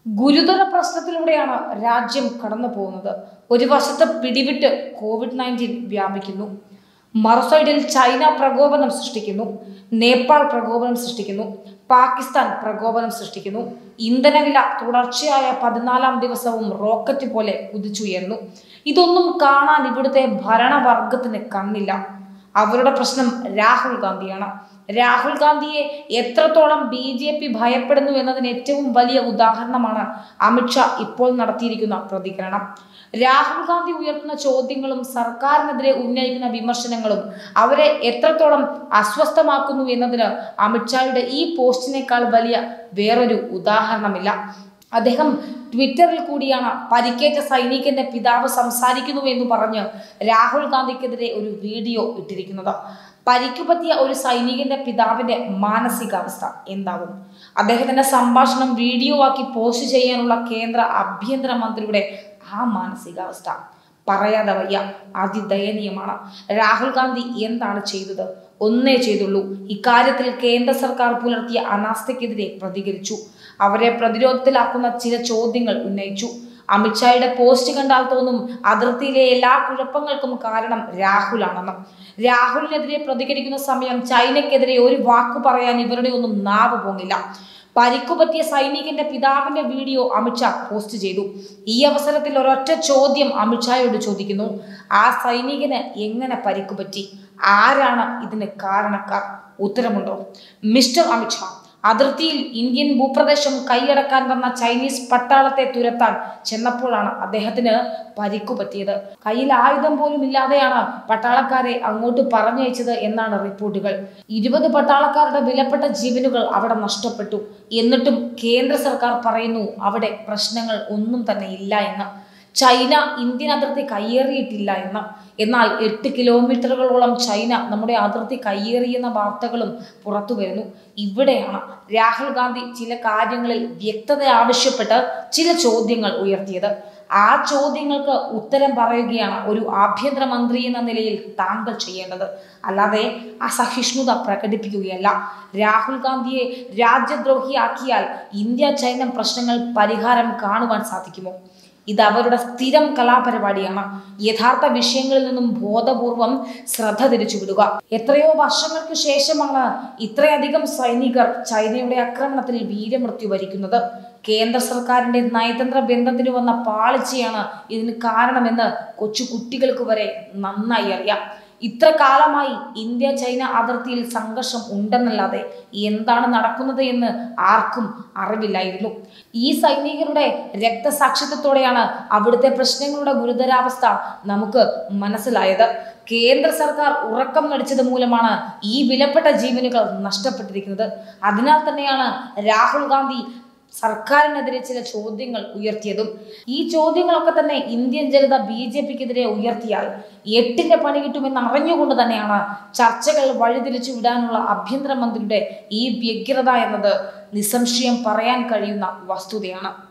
ഗുരുതര പ്രശ്നത്തിലൂടെയാണ് രാജ്യം കടന്നു പോകുന്നത് ഒരു വശത്ത് പിടിവിട്ട് കോവിഡ് നയൻറ്റീൻ വ്യാപിക്കുന്നു മറുസൈഡിൽ ചൈന പ്രകോപനം സൃഷ്ടിക്കുന്നു നേപ്പാൾ പ്രകോപനം സൃഷ്ടിക്കുന്നു പാകിസ്ഥാൻ പ്രകോപനം സൃഷ്ടിക്കുന്നു ഇന്ധനവില തുടർച്ചയായ പതിനാലാം ദിവസവും റോക്കറ്റ് പോലെ കുതിച്ചുയർന്നു ഇതൊന്നും കാണാൻ ഇവിടുത്തെ ഭരണവർഗത്തിന് കണ്ണില്ല അവരുടെ പ്രശ്നം രാഹുൽ ഗാന്ധിയാണ് രാഹുൽ ഗാന്ധിയെ എത്രത്തോളം ബി ജെ പി ഭയപ്പെടുന്നു എന്നതിന് ഏറ്റവും വലിയ ഉദാഹരണമാണ് അമിത്ഷാ ഇപ്പോൾ നടത്തിയിരിക്കുന്ന പ്രതികരണം രാഹുൽ ഗാന്ധി ഉയർത്തുന്ന ചോദ്യങ്ങളും സർക്കാരിനെതിരെ ഉന്നയിക്കുന്ന വിമർശനങ്ങളും അവരെ എത്രത്തോളം അസ്വസ്ഥമാക്കുന്നു എന്നതിന് അമിത്ഷായുടെ ഈ പോസ്റ്റിനേക്കാൾ വലിയ വേറൊരു ഉദാഹരണമില്ല അദ്ദേഹം ട്വിറ്ററിൽ കൂടിയാണ് പരിക്കേറ്റ സൈനികന്റെ പിതാവ് സംസാരിക്കുന്നു എന്ന് പറഞ്ഞ് രാഹുൽ ഗാന്ധിക്കെതിരെ ഒരു വീഡിയോ ഇട്ടിരിക്കുന്നത് പരിക്കു പറ്റിയ ഒരു സൈനികന്റെ പിതാവിന്റെ മാനസികാവസ്ഥ എന്താവും അദ്ദേഹത്തിന്റെ സംഭാഷണം വീഡിയോ ആക്കി പോസ്റ്റ് ചെയ്യാനുള്ള കേന്ദ്ര ആഭ്യന്തര മന്ത്രിയുടെ ആ മാനസികാവസ്ഥ പറയാതെ വയ്യ അതിദയനീയമാണ് രാഹുൽ ഗാന്ധി എന്താണ് ചെയ്തത് ഒന്നേ ചെയ്തുള്ളൂ ഇക്കാര്യത്തിൽ കേന്ദ്ര സർക്കാർ പുലർത്തിയ അനാസ്ഥയ്ക്കെതിരെ പ്രതികരിച്ചു അവരെ പ്രതിരോധത്തിലാക്കുന്ന ചില ചോദ്യങ്ങൾ ഉന്നയിച്ചു അമിത്ഷായുടെ പോസ്റ്റ് കണ്ടാൽ തോന്നും അതിർത്തിയിലെ എല്ലാ കുഴപ്പങ്ങൾക്കും കാരണം രാഹുലാണെന്ന് രാഹുലിനെതിരെ പ്രതികരിക്കുന്ന സമയം ചൈനയ്ക്കെതിരെ ഒരു വാക്ക് പറയാൻ ഇവരുടെ ഒന്നും നാവ് പോങ്ങില്ല പരിക്കു പറ്റിയ സൈനികന്റെ പിതാവിന്റെ വീഡിയോ അമിത്ഷാ പോസ്റ്റ് ചെയ്തു ഈ അവസരത്തിൽ ഒരൊറ്റ ചോദ്യം അമിത്ഷായോട് ചോദിക്കുന്നു ആ സൈനികന് എങ്ങനെ പരിക്കു പറ്റി ആരാണ് ഇതിന് കാരണക്കാർ ഉത്തരമുണ്ടോ മിസ്റ്റർ അമിത്ഷാ അതിർത്തിയിൽ ഇന്ത്യൻ ഭൂപ്രദേശം കൈയടക്കാൻ വന്ന ചൈനീസ് പട്ടാളത്തെ തുരത്താൻ ചെന്നപ്പോഴാണ് അദ്ദേഹത്തിന് പരിക്കു പറ്റിയത് കയ്യിൽ ആയുധം പോലും ഇല്ലാതെയാണ് പട്ടാളക്കാരെ അങ്ങോട്ട് പറഞ്ഞയച്ചത് എന്നാണ് റിപ്പോർട്ടുകൾ ഇരുപത് പട്ടാളക്കാരുടെ വിലപ്പെട്ട ജീവനുകൾ അവിടെ നഷ്ടപ്പെട്ടു എന്നിട്ടും കേന്ദ്ര സർക്കാർ പറയുന്നു അവിടെ പ്രശ്നങ്ങൾ ഒന്നും തന്നെ ഇല്ല എന്ന് ചൈന ഇന്ത്യൻ അതിർത്തി കയ്യേറിയിട്ടില്ല എന്ന് എന്നാൽ എട്ട് കിലോമീറ്ററുകളോളം ചൈന നമ്മുടെ അതിർത്തി കയ്യേറിയെന്ന വാർത്തകളും പുറത്തു വരുന്നു ഇവിടെയാണ് രാഹുൽ ഗാന്ധി ചില കാര്യങ്ങളിൽ വ്യക്തത ആവശ്യപ്പെട്ട് ചില ചോദ്യങ്ങൾ ഉയർത്തിയത് ആ ചോദ്യങ്ങൾക്ക് ഉത്തരം പറയുകയാണ് ഒരു ആഭ്യന്തര മന്ത്രി എന്ന നിലയിൽ താങ്കൾ ചെയ്യേണ്ടത് അല്ലാതെ അസഹിഷ്ണുത പ്രകടിപ്പിക്കുകയല്ല രാഹുൽ ഗാന്ധിയെ രാജ്യദ്രോഹിയാക്കിയാൽ ഇന്ത്യ ചൈന പ്രശ്നങ്ങൾ പരിഹാരം കാണുവാൻ സാധിക്കുമോ ഇത് അവരുടെ സ്ഥിരം കലാപരിപാടിയാണ് യഥാർത്ഥ വിഷയങ്ങളിൽ നിന്നും ബോധപൂർവം ശ്രദ്ധ തിരിച്ചുവിടുക എത്രയോ വർഷങ്ങൾക്ക് ശേഷമാണ് ഇത്രയധികം സൈനികർ ചൈനയുടെ ആക്രമണത്തിൽ വീരമൃത്യു വരിക്കുന്നത് കേന്ദ്ര സർക്കാരിന്റെ നയതന്ത്ര ബന്ധത്തിന് വന്ന പാളിച്ചയാണ് ഇതിന് കാരണമെന്ന് കൊച്ചു കുട്ടികൾക്ക് വരെ നന്നായി അറിയാം ഇത്ര കാലമായി ഇന്ത്യ ചൈന അതിർത്തിയിൽ സംഘർഷം ഉണ്ടെന്നല്ലാതെ എന്താണ് നടക്കുന്നത് എന്ന് ആർക്കും അറിവില്ലായിരുന്നു ഈ സൈനികരുടെ രക്തസാക്ഷിത്വത്തോടെയാണ് അവിടുത്തെ പ്രശ്നങ്ങളുടെ ഗുരുതരാവസ്ഥ നമുക്ക് മനസ്സിലായത് കേന്ദ്ര സർക്കാർ ഉറക്കം നടിച്ചത് മൂലമാണ് ഈ വിലപ്പെട്ട ജീവനുകൾ നഷ്ടപ്പെട്ടിരിക്കുന്നത് അതിനാൽ തന്നെയാണ് രാഹുൽ ഗാന്ധി സർക്കാരിനെതിരെ ചില ചോദ്യങ്ങൾ ഉയർത്തിയതും ഈ ചോദ്യങ്ങളൊക്കെ തന്നെ ഇന്ത്യൻ ജനത ബി ജെ പിക്കെതിരെ ഉയർത്തിയാൽ എട്ടിന്റെ പണി കിട്ടുമെന്ന് അറിഞ്ഞുകൊണ്ട് തന്നെയാണ് ചർച്ചകൾ വഴിതിരിച്ചു വിടാനുള്ള ആഭ്യന്തരമന്ത്രിയുടെ ഈ വ്യഗ്രത എന്നത് നിസ്സംശയം പറയാൻ കഴിയുന്ന വസ്തുതയാണ്